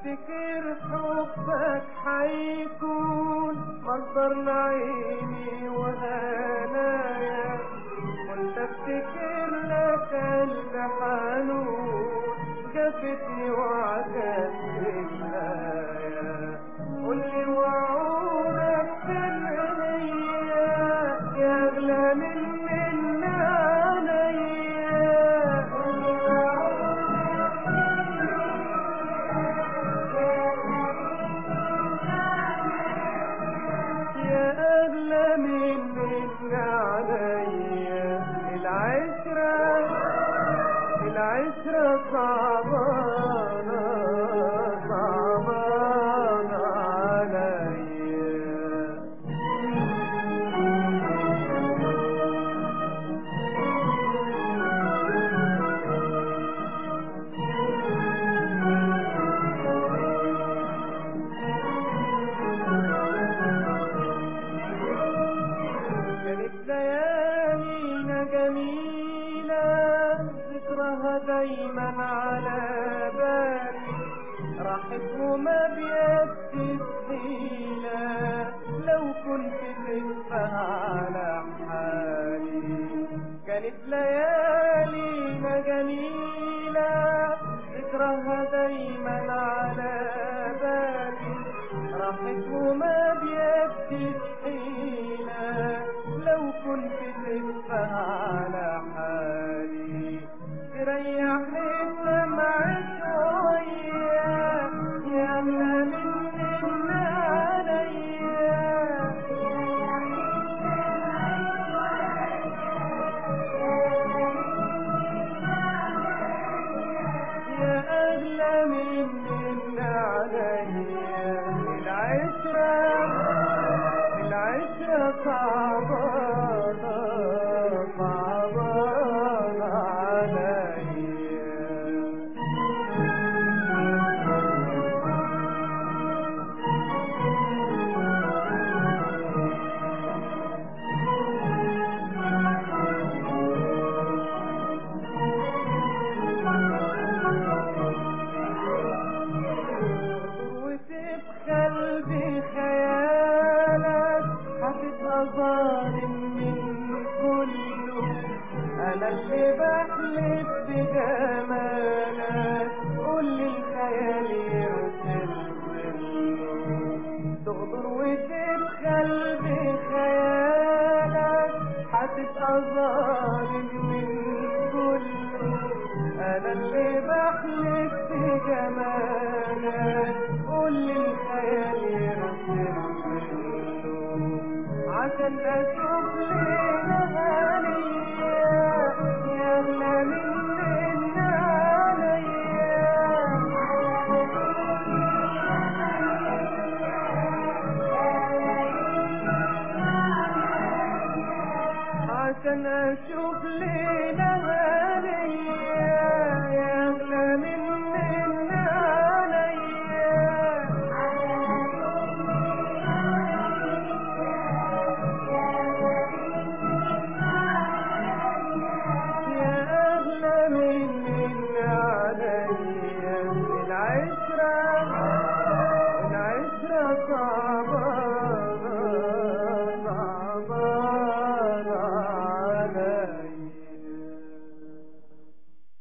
افتكر حبك حيكون مصدر نعيمي وهنايا كنت افتكر لك الحنون جفتني وعدت بالآية قولي وعودك في الهنية يا أغلى من من عليا قولي وعودك يا أغلى من من عليا العشرة العشرة صعبانة صعبانة عليا كانت ليالينا جميلة ذكرها دايما على بالي راحت وما بيدي الحيلة لو كنت تبقى على حالي كانت ليالينا جميلة ذكرها دايما على بالي راحت وما بيدي